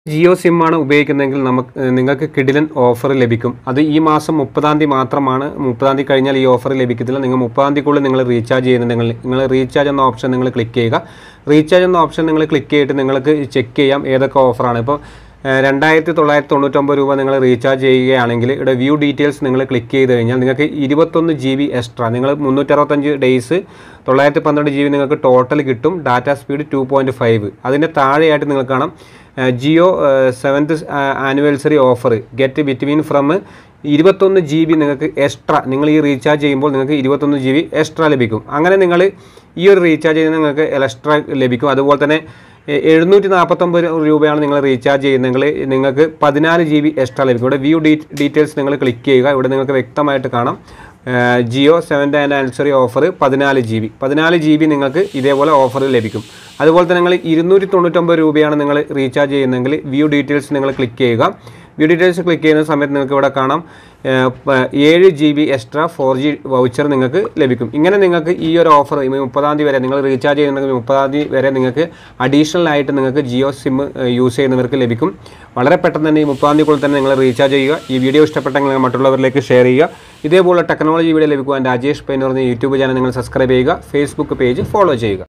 ജിയോ സിമ്മാണ് ഉപയോഗിക്കുന്നതെങ്കിൽ നമുക്ക് ഏഹ് നിങ്ങൾക്ക് കിടിലൻ ഓഫർ ലഭിക്കും അത് ഈ മാസം മുപ്പതാം തീയതി മാത്രമാണ് മുപ്പതാം തീയതി കഴിഞ്ഞാൽ ഈ ഓഫർ ലഭിക്കത്തില്ല നിങ്ങൾ മുപ്പതാം തീയതിക്കുള്ളിൽ നിങ്ങൾ റീചാർജ് ചെയ്യുന്നുണ്ടെങ്കിൽ നിങ്ങൾ റീചാർജ് എന്ന ഓപ്ഷൻ നിങ്ങൾ ക്ലിക്ക് ചെയ്യുക റീചാർജ് എന്ന ഓപ്ഷൻ നിങ്ങൾ ക്ലിക്ക് ചെയ്തിട്ട് നിങ്ങൾക്ക് ചെക്ക് ചെയ്യാം ഏതൊക്കെ ഓഫറാണ് ഇപ്പോൾ ഏഹ് രണ്ടായിരത്തി തൊള്ളായിരത്തി തൊണ്ണൂറ്റൊമ്പത് രൂപ നിങ്ങൾ റീചാർജ് ചെയ്യുകയാണെങ്കിൽ ഇവിടെ വ്യൂ ഡീറ്റെയിൽസ് നിങ്ങൾ ക്ലിക്ക് ചെയ്ത് കഴിഞ്ഞാൽ നിങ്ങൾക്ക് ഇരുപത്തൊന്ന് ജി ബി എക്സ്ട്രാ നിങ്ങൾ മുന്നൂറ്ററുപത്തഞ്ച് ഡേയ്സ് തൊള്ളായിരത്തി പന്ത്രണ്ട് ജി ബി നിങ്ങൾക്ക് ടോട്ടൽ കിട്ടും data speed two point five അതിൻ്റെ താഴെയായിട്ട് നിങ്ങൾക്ക് കാണാം ഏഹ് Jio seventh anniversary offer get between from ഇരുപത്തൊന്ന് ജി ബി നിങ്ങൾക്ക് എക്സ്ട്രാ നിങ്ങൾ ഈ റീചാർജ് ചെയ്യുമ്പോൾ നിങ്ങൾക്ക് ഇരുപത്തൊന്ന് ജി ബി എക്സ്ട്രാ ലഭിക്കും അങ്ങനെ നിങ്ങൾ ഈ ഒരു റീചാർജ് ചെയ്യുന്ന നിങ്ങൾക്ക് എക്സ്ട്രാ ലഭിക്കും അതുപോലെ തന്നെ എ- എഴുന്നൂറ്റി നാൽപ്പത്തൊമ്പത് രൂപയാണ് നിങ്ങൾ റീചാർജ് ചെയ്യുന്നതെങ്കിൽ നിങ്ങൾക്ക് പതിനാല് ജി ബി എക്സ്ട്രാ ലഭിക്കും ഇവിടെ വ്യൂ ഡീ ഡീറ്റെയിൽസ് നിങ്ങൾ ക്ലിക്ക് ചെയ്യുക ഇവിടെ നിങ്ങൾക്ക് വ്യക്തമായിട്ട് കാണാം ഏഹ് ജിയോ സെവൻ്റെ ആനിവേഴ്സറി ഓഫർ പതിനാല് ജി ബി പതിനാല് ജി ബി നിങ്ങൾക്ക് ഇതേപോലെ ഓഫർ ലഭിക്കും അതുപോലെ തന്നെ നിങ്ങൾ ഇരുന്നൂറ്റി തൊണ്ണൂറ്റൊമ്പത് രൂപയാണ് നിങ്ങൾ റീചാർജ് ചെയ്യുന്നതെങ്കിൽ വ്യൂ ഡീറ്റെയിൽസ് നിങ്ങൾ ക്ലിക്ക് ചെയ്യുക വ്യൂ ഡീറ്റെയിൽസ് ക്ലിക്ക് ചെയ്യുന്ന സമയത്ത് നിങ്ങൾക്ക് ഇവിടെ കാണാം ഏഹ് പ- ഏഴ് G B extra four G voucher നിങ്ങൾക്ക് ലഭിക്കും ഇങ്ങനെ നിങ്ങൾക്ക് ഈ ഒരു ഓഫർ ഈ മുപ്പതാം തീയതി വരെ നിങ്ങൾ റീചാർജ് ചെയ്യുന്നെങ്കിൽ മുപ്പതാം തീയതി വരെ നിങ്ങൾക്ക് അഡീഷണൽ ആയിട്ട് നിങ്ങൾക്ക് ജിയോ സിം യൂസ് ചെയ്യുന്നവർക്ക് ലഭിക്കും വളരെ പെട്ടെന്ന് തന്നെ ഈ മുപ്പതാം തീയതിക്കുള്ളിൽ തന്നെ നിങ്ങൾ റീചാർജ് ചെയ്യുക ഈ വീഡിയോ ഇഷ്ടപ്പെട്ടെങ്കിൽ നിങ്ങൾ മറ്റുള്ളവരിലേക്ക് ഷെയർ ചെയ്യുക ഇതേപോലുള്ള ടെക്നോളജി വീഡിയോ ലഭിക്കുവാൻ രാജേഷ് പൈൻ എന്ന് പറഞ്ഞ യൂട്യൂബ് ചാനൽ നിങ്ങൾ സബ്സ്ക്രൈബ് ചെയ്യുക ഫേസ്ബുക്ക് പേജ് ഫോളോ ചെയ്യുക